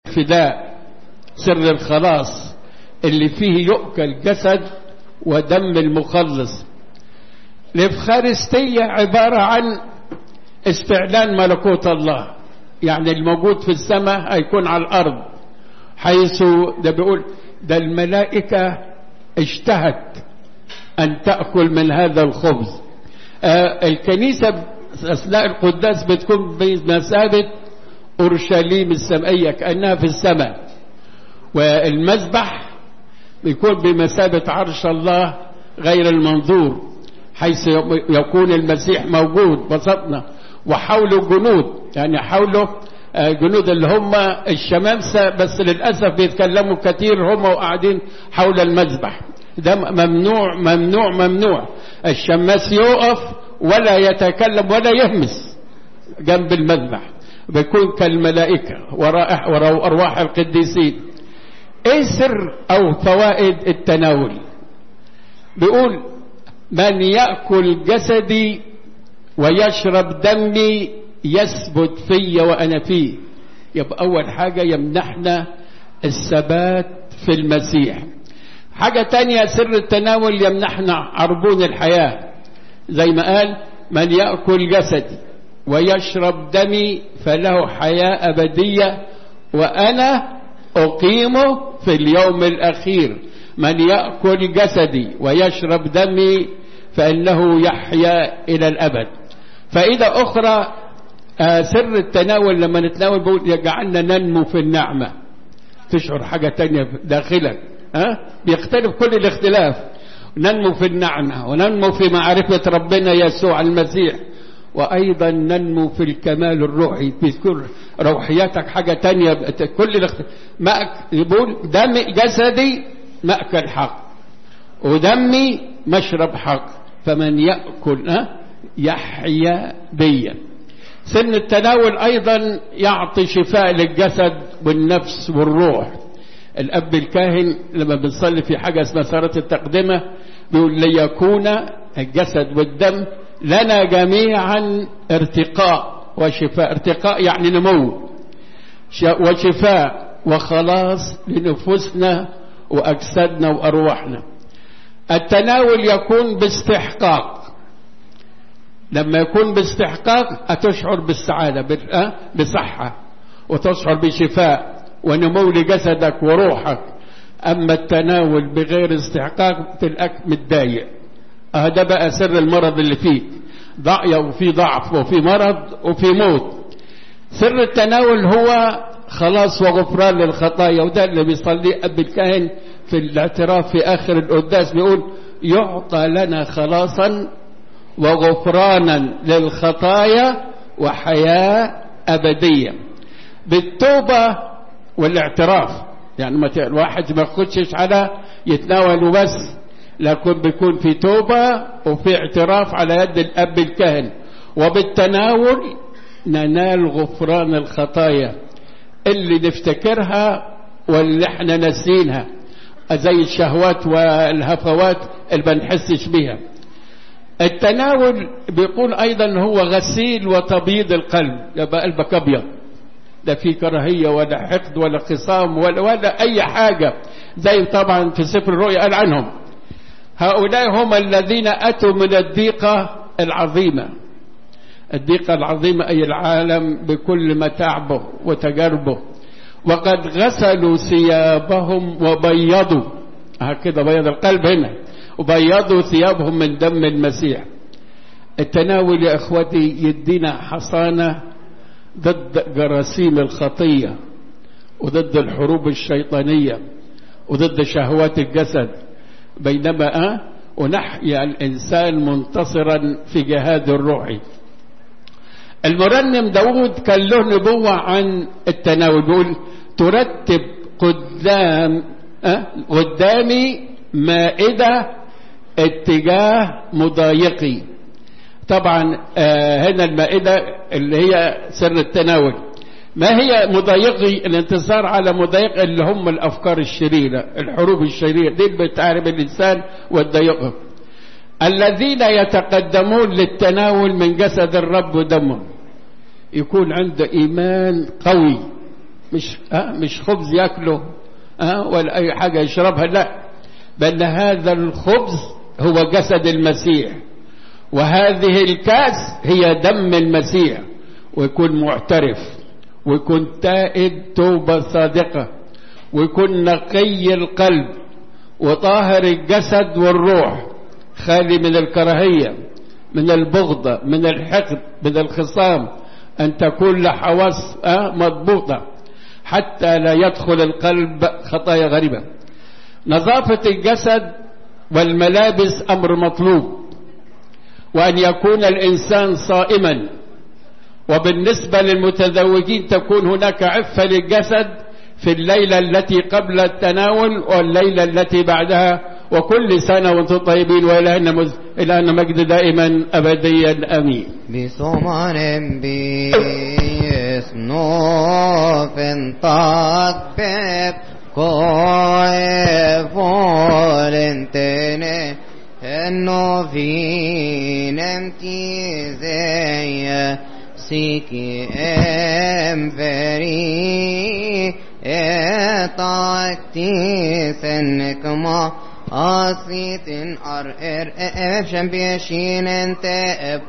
فداء سر الخلاص اللي فيه يؤكل جسد ودم المخلص الإفخارستية عبارة عن استعلان ملكوت الله يعني الموجود في السماء هيكون على الأرض حيث ده بيقول ده الملائكة اشتهت أن تأكل من هذا الخبز آه الكنيسة أثناء القداس بتكون بمثابة أورشليم السمائية كأنها في السماء والمذبح بيكون بمثابة عرش الله غير المنظور حيث يكون المسيح موجود وسطنا وحوله جنود يعني حوله جنود اللي هم الشمامسة بس للأسف بيتكلموا كتير هم وقاعدين حول المذبح ده ممنوع ممنوع ممنوع الشماس يقف ولا يتكلم ولا يهمس جنب المذبح بيكون كالملائكة ورائح وأرواح القديسين ايه سر او فوائد التناول بيقول من يأكل جسدي ويشرب دمي يثبت في وأنا فيه يبقى أول حاجة يمنحنا الثبات في المسيح حاجة تانية سر التناول يمنحنا عربون الحياة زي ما قال من يأكل جسدي ويشرب دمي فله حياة أبدية وأنا أقيمه في اليوم الأخير من يأكل جسدي ويشرب دمي فإنه يحيا إلى الأبد فإذا أخرى آه سر التناول لما نتناول بقول يجعلنا ننمو في النعمة تشعر حاجة تانية داخلك ها بيختلف كل الاختلاف ننمو في النعمة وننمو في معرفة ربنا يسوع المسيح وأيضا ننمو في الكمال الروحي بيذكر روحياتك حاجة تانية كل الاختلاف مأك يقول دم جسدي مأكل حق ودمي مشرب حق فمن يأكل أه يحيا بيا سن التناول أيضا يعطي شفاء للجسد والنفس والروح الأب الكاهن لما بنصلي في حاجة اسمها صلاة التقدمة بيقول ليكون الجسد والدم لنا جميعا ارتقاء وشفاء ارتقاء يعني نمو وشفاء وخلاص لنفوسنا وأجسادنا وأرواحنا التناول يكون باستحقاق لما يكون باستحقاق هتشعر بالسعادة بصحة وتشعر بشفاء ونمو لجسدك وروحك أما التناول بغير استحقاق تلاقيك متضايق هذا بقى سر المرض اللي فيك ضعية وفي ضعف وفي مرض وفي موت سر التناول هو خلاص وغفران للخطايا وده اللي بيصليه أب الكاهن في الاعتراف في آخر القداس بيقول يعطى لنا خلاصا وغفرانا للخطايا وحياة أبدية بالتوبة والاعتراف يعني ما الواحد ما يخشش على يتناول وبس لكن بيكون في توبة وفي اعتراف على يد الأب الكاهن وبالتناول ننال غفران الخطايا اللي نفتكرها واللي احنا ناسينها زي الشهوات والهفوات اللي بنحسش بيها التناول بيقول ايضا هو غسيل وتبييض القلب يبقى قلبك ابيض لا في كراهية ولا حقد ولا خصام ولا, ولا اي حاجة زي طبعا في سفر الرؤيا قال عنهم هؤلاء هم الذين اتوا من الضيقة العظيمة الضيقة العظيمة اي العالم بكل متاعبه وتجاربه وقد غسلوا ثيابهم وبيضوا هكذا بيض القلب هنا وبيضوا ثيابهم من دم المسيح التناول يا اخوتي يدينا حصانه ضد جراثيم الخطيه وضد الحروب الشيطانيه وضد شهوات الجسد بينما أه ونحيا الانسان منتصرا في جهاد الروحي المرنم داود كان له نبوة عن التناول بيقول ترتب قدام أه قدامي مائدة اتجاه مضايقي طبعا آه هنا المائدة اللي هي سر التناول ما هي مضايقي الانتصار على مضايق اللي هم الأفكار الشريرة الحروب الشريرة دي اللي بتعرف الإنسان وتضايقه الذين يتقدمون للتناول من جسد الرب ودمه يكون عنده إيمان قوي مش أه مش خبز ياكله أه ولا اي حاجه يشربها لا بل هذا الخبز هو جسد المسيح وهذه الكاس هي دم المسيح ويكون معترف ويكون تائب توبه صادقه ويكون نقي القلب وطاهر الجسد والروح خالي من الكراهيه من البغضه من الحقد من الخصام ان تكون لحواس أه مضبوطه حتى لا يدخل القلب خطايا غريبه نظافه الجسد والملابس امر مطلوب وان يكون الانسان صائما وبالنسبه للمتزوجين تكون هناك عفه للجسد في الليله التي قبل التناول والليله التي بعدها وكل سنه وانتم طيبين والهنا مز... الهنا مجد دائما ابديا امين بصمان بيسنوف تطبب كوي فولنتيني انه في نمتي زي سيكي ام فري اتاكتي سنك ما أصيت أر إر إف شمبيشين انت